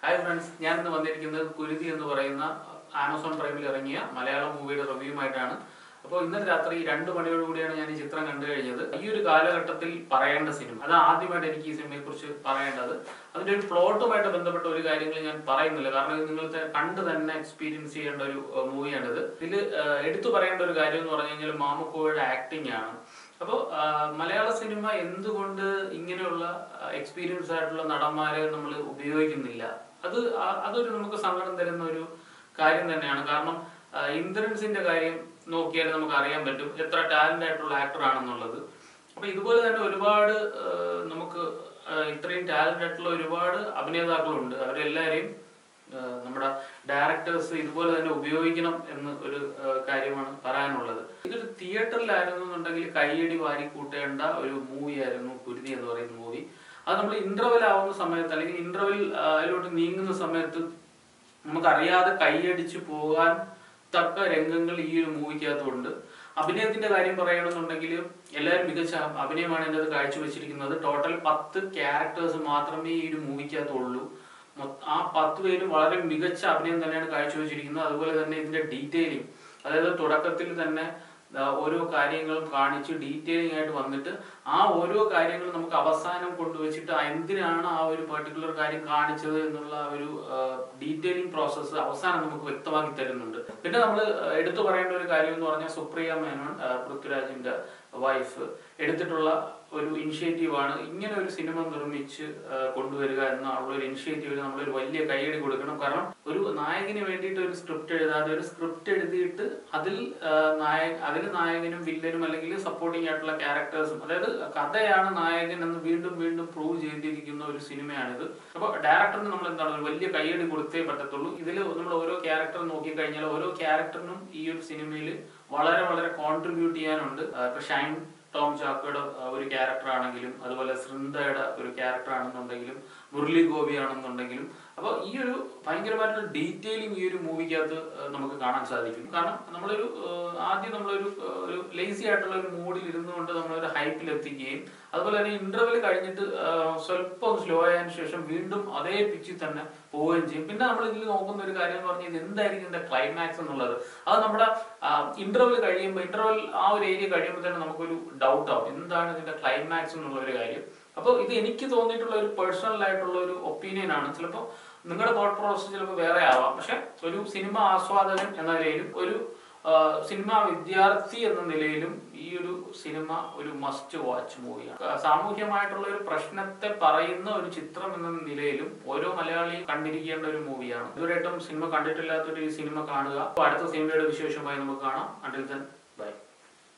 hi friends ഞാൻ ഇന്ന് വന്നിരിക്കുന്നത് കുരുതി എന്ന് പറയുന്ന ആമസോൺ പ്രൈമിൽ ഇറങ്ങിയ മലയാളം മൂവിയുടെ റിവ്യൂമായിട്ടാണ് അപ്പോൾ ഇന്നലെ രാത്രി രണ്ട് മണിയോട് കൂടിയാണ് ഞാൻ ഈ ചിത്രം കണ്ടു കഴിഞ്ഞത് ഈ ഒരു കാലഘട്ടത്തിൽ പറയേണ്ട സിനിമ അത് ആദ്യമായിട്ട് എനിക്ക് ഈ സിനിമയെ കുറിച്ച് പറയേണ്ടത് അതിന്റെ ഒരു പ്ലോട്ടുമായിട്ട് ബന്ധപ്പെട്ട ഒരു കാര്യങ്ങൾ ഞാൻ പറയുന്നില്ല കാരണം ഇത് നിങ്ങൾ ത- കണ്ട് തന്നെ എക്സ്പീരിയൻസ് ചെയ്യേണ്ട ഒരു മൂവിയാണിത് ഇതിൽ എടുത്തു പറയേണ്ട ഒരു കാര്യം എന്ന് പറഞ്ഞു കഴിഞ്ഞാൽ മാമുക്കോയുടെ ആക്ടിംഗ് ആണ് അപ്പോൾ മലയാള സിനിമ എന്തുകൊണ്ട് ഇങ്ങനെയുള്ള എക്സ്പീരിയൻസ് ആയിട്ടുള്ള നടന്മാരെ നമ്മൾ ഉപയോഗിക്കുന്നില്ല അത് ആ- അതൊരു നമുക്ക് സങ്കടം തരുന്ന ഒരു കാര്യം തന്നെയാണ് കാരണം ആ, ഇന്ദ്രൻസിന്റെ കാര്യം നോക്കിയാൽ നമുക്ക് അറിയാൻ പറ്റും എത്ര ടാലന്റ് ആയിട്ടുള്ള ആക്ടർ ആണെന്നുള്ളത് അപ്പൊ ഇതുപോലെ തന്നെ ഒരുപാട് ആ, നമുക്ക് ആ, ഇത്രയും ടാലന്റ് ആയിട്ടുള്ള ഒരുപാട് അഭിനേതാക്കളുണ്ട് അവരെല്ലാരെയും ആ, നമ്മുടെ ഡയറക്ടേഴ്സ് ഇതുപോലെ തന്നെ ഉപയോഗിക്കണം എന്ന് ഒരു ആ, കാര്യമാണ് പറയാനുള്ളത് ഇതൊരു തിയേറ്ററിലായിരുന്നു എന്നുണ്ടെങ്കിൽ കൈയടി വാരി കൂട്ടേണ്ട ഒരു മൂവി ആയിരുന്നു കുരുതി എന്ന് പറയുന്ന മൂവി അത് നമ്മൾ ഇന്റർവെൽ ആവുന്ന സമയത്ത് അല്ലെങ്കിൽ ഇന്റർവെൽ അതിലോട്ട് നീങ്ങുന്ന സമയത്ത് നമുക്കറിയാതെ കൈയടിച്ച് പോകാൻ തക്ക രംഗങ്ങൾ ഈ ഒരു മൂവിക്കകത്തുണ്ട് അഭിനയത്തിന്റെ കാര്യം പറയുകയാണെന്നുണ്ടെങ്കിൽ എല്ലാവരും മികച്ച അഭിനയമാണ് ഇതിൻ്റെ അത് കാഴ്ചവെച്ചിരിക്കുന്നത് ടോട്ടൽ പത്ത് ക്യാരക്ടേഴ്സ് മാത്രമേ ഈ ഒരു മൂവിക്കകത്തുള്ളൂ മൊ- ആ പത്ത് പേരും വളരെ മികച്ച അഭിനയം തന്നെയാണ് കാഴ്ചവെച്ചിരിക്കുന്നത് അതുപോലെ തന്നെ ഇതിന്റെ ഡീറ്റെയിലിംഗ് അതായത് തുടക്കത്തിൽ തന്നെ ആ, ഓരോ കാര്യങ്ങളും കാണിച്ച് ഡീറ്റെയിലിംഗ് ആയിട്ട് വന്നിട്ട് ആ ഓരോ കാര്യങ്ങളും നമുക്ക് അവസാനം കൊണ്ടുവച്ചിട്ട് ആ എന്തിനാണ് ആ ഒരു പെർട്ടിക്കുലർ കാര്യം കാണിച്ചത് എന്നുള്ള ആ ഒരു ഡീറ്റെയിലിംഗ് പ്രോസസ്സ് അവസാനം നമുക്ക് വ്യക്തമാക്കി തരുന്നുണ്ട് പിന്നെ നമ്മൾ എടുത്തു പറയേണ്ട ഒരു കാര്യം എന്ന് പറഞ്ഞാൽ സുപ്രിയ മേനോൻ ആ, പൃഥ്വിരാജിന്റെ വൈഫ് എടുത്തിട്ടുള്ള ഒരു ഇനിഷ്യേറ്റീവ് ആണ് ഇങ്ങനെ ഒരു സിനിമ നിർമ്മിച്ച് ആ, കൊണ്ടുവരിക എന്നുള്ള ഒരു ഇനിഷ്യേറ്റീവിന് നമ്മളൊരു വലിയ കൈയടി കൊടുക്കണം കാരണം ഒരു നായകന് വേണ്ടിയിട്ട് ഒരു സ്ക്രിപ്റ്റ് എഴുതാതെ ഒരു സ്ക്രിപ്റ്റ് എഴുതിയിട്ട് അതിൽ ആ, നായക അതിൽ നായകനും വില്ലനും അല്ലെങ്കിൽ സപ്പോർട്ടിംഗ് ആയിട്ടുള്ള ക്യാരക്ടേഴ്സും അതായത് കഥയാണ് നായകൻ എന്ന് വീണ്ടും വീണ്ടും പ്രൂവ് ചെയ്തിരിക്കുന്ന ഒരു സിനിമയാണിത് അപ്പോൾ ഡയറക്ടറിന് നമ്മൾ എന്താണ് ഒരു വലിയ കൈയടി കൊടുത്തേ പറ്റത്തുള്ളൂ ഇതിൽ നമ്മൾ ഓരോ ക്യാരക്ടർ നോക്കിക്കഴിഞ്ഞാൽ ഓരോ ക്യാരക്ടറിനും ഈ ഒരു സിനിമയിൽ വളരെ വളരെ കോൺട്രിബ്യൂട്ട് ചെയ്യാനുണ്ട് ആ, ഇപ്പൊ ഷൈൻ ടോം ചാക്കോയുടെ ആ, ഒരു ക്യാരക്ടർ ആണെങ്കിലും അതുപോലെ സൃന്ദയുടെ ഒരു ക്യാരക്ടർ ആണെന്നുണ്ടെങ്കിലും മുരളി ഗോപി ആണെന്നുണ്ടെങ്കിലും അപ്പോൾ ഈ ഒരു ഭയങ്കരമായിട്ടുള്ള ഡീറ്റെയിലിംഗ് ഈ ഒരു മൂവിക്കകത്ത് ആ, നമുക്ക് കാണാൻ സാധിക്കും കാരണം നമ്മളൊരു ആ, ആദ്യം നമ്മളൊരു ആ, ഒരു ലേസി ആയിട്ടുള്ള ഒരു മൂഡിൽ ഇരുന്നുകൊണ്ട് നമ്മളൊരു ഹൈപ്പിൽ എത്തിക്കുകയും അതുപോലെ തന്നെ ഇന്റർവെൽ കഴിഞ്ഞിട്ട് ആ, സ്വല്പം സ്ലോ ആയതിനു ശേഷം വീണ്ടും അതേ പിച്ചിൽ തന്നെ പോവുകയും ചെയ്യും പിന്നെ നമ്മൾ ഇതിൽ നോക്കുന്ന ഒരു കാര്യം എന്ന് പറഞ്ഞാൽ ഇത് എന്തായിരിക്കും ഇതിന്റെ ക്ലൈമാക്സ് എന്നുള്ളത് അത് നമ്മുടെ ഇന്റർവെൽ കഴിയുമ്പോൾ ഇന്റർവെൽ ആ ഒരു ഏരിയ കഴിയുമ്പോൾ തന്നെ നമുക്കൊരു ഡൗട്ട് ആവും എന്താണ് ഇതിന്റെ ക്ലൈമാക്സ് എന്നുള്ള ഒരു കാര്യം അപ്പോൾ ഇത് എനിക്ക് തോന്നിയിട്ടുള്ള ഒരു പേഴ്സണൽ ആയിട്ടുള്ള ഒരു ഒപ്പീനിയൻ ആണ് ചിലപ്പോൾ നിങ്ങളുടെ തോട്ട് പ്രോസസ് ചിലപ്പോൾ വേറെ ആവാം പക്ഷെ ഒരു സിനിമ ആസ്വാദകൻ എന്ന നിലയിലും ഒരു സിനിമ വിദ്യാർത്ഥി എന്ന നിലയിലും ഈ ഒരു സിനിമ ഒരു മസ്റ്റ് വാച്ച് മൂവിയാണ് സാമൂഹ്യമായിട്ടുള്ള ഒരു പ്രശ്നത്തെ പറയുന്ന ഒരു ചിത്രം എന്ന നിലയിലും ഓരോ മലയാളിയും കണ്ടിരിക്കേണ്ട ഒരു മൂവിയാണ് ഇതുവരെയായിട്ടും സിനിമ കണ്ടിട്ടില്ലാത്തൊരു ഈ സിനിമ കാണുക അപ്പോൾ അടുത്ത സിനിമയുടെ വിശേഷമായി നമുക്ക് കാണാം അണ്ടിൽ ദൻ ബൈ